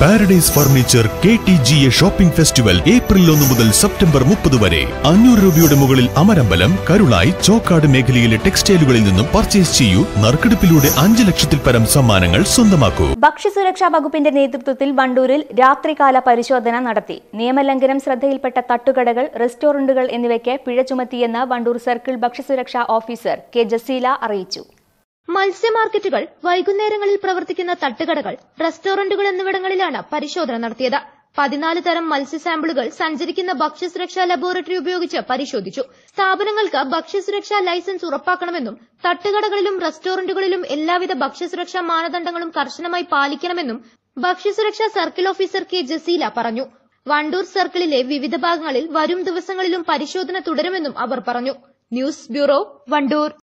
paradise Furniture K T G A shopping festival April ഒന്ന് മുതൽ September മുപ്പത് വരെ അഞ്ഞൂറ് രൂപയുടെ മുകളിൽ അമരമ്പലം കരുളായി ചോക്കാട് മേഖലയിലെ ടെക്സ്റ്റൈലുകളിൽ നിന്നും പർച്ചേസ് ചെയ്യൂ നറുക്കെടുപ്പിലൂടെ അഞ്ച് ലക്ഷത്തിൽ പരം സമ്മാനങ്ങൾ സ്വന്തമാക്കൂ ഭക്ഷ്യസുരക്ഷാ വകുപ്പിന്റെ നേതൃത്വത്തിൽ വണ്ടൂരിൽ രാത്രികാല പരിശോധന നടത്തി നിയമലംഘനം ശ്രദ്ധയിൽപ്പെട്ട തട്ടുകടകൾ റെസ്റ്റോറന്റുകൾ എന്നിവയ്ക്ക് പിഴ ചുമത്തിയെന്ന് വണ്ടൂർ സർക്കിൾ ഭക്ഷ്യസുരക്ഷാ ഓഫീസർ കെ ജസീല അറിയിച്ചു മത്സ്യമാർക്കറ്റുകൾ വൈകുന്നേരങ്ങളിൽ പ്രവർത്തിക്കുന്ന തട്ടുകടകൾ റെസ്റ്റോറന്റുകൾ എന്നിവിടങ്ങളിലാണ് പരിശോധന നടത്തിയത് പതിനാല് തരം മത്സ്യ സാമ്പിളുകൾ സഞ്ചരിക്കുന്ന ഭക്ഷ്യസുരക്ഷാ ലബോറട്ടറി ഉപയോഗിച്ച് പരിശോധിച്ചു സ്ഥാപനങ്ങൾക്ക് ഭക്ഷ്യസുരക്ഷാ ലൈസൻസ് ഉറപ്പാക്കണമെന്നും തട്ടുകടകളിലും റെസ്റ്റോറന്റുകളിലും എല്ലാവിധ ഭക്ഷ്യസുരക്ഷാ മാനദണ്ഡങ്ങളും കർശനമായി പാലിക്കണമെന്നും ഭക്ഷ്യസുരക്ഷാ സർക്കിൾ ഓഫീസർ കെ ജസീല പറഞ്ഞു വണ്ടൂർ സർക്കിളിലെ വിവിധ ഭാഗങ്ങളിൽ വരും ദിവസങ്ങളിലും പരിശോധന തുടരുമെന്നും അവർ പറഞ്ഞു ന്യൂസ് ബ്യൂറോ വണ്ടൂർ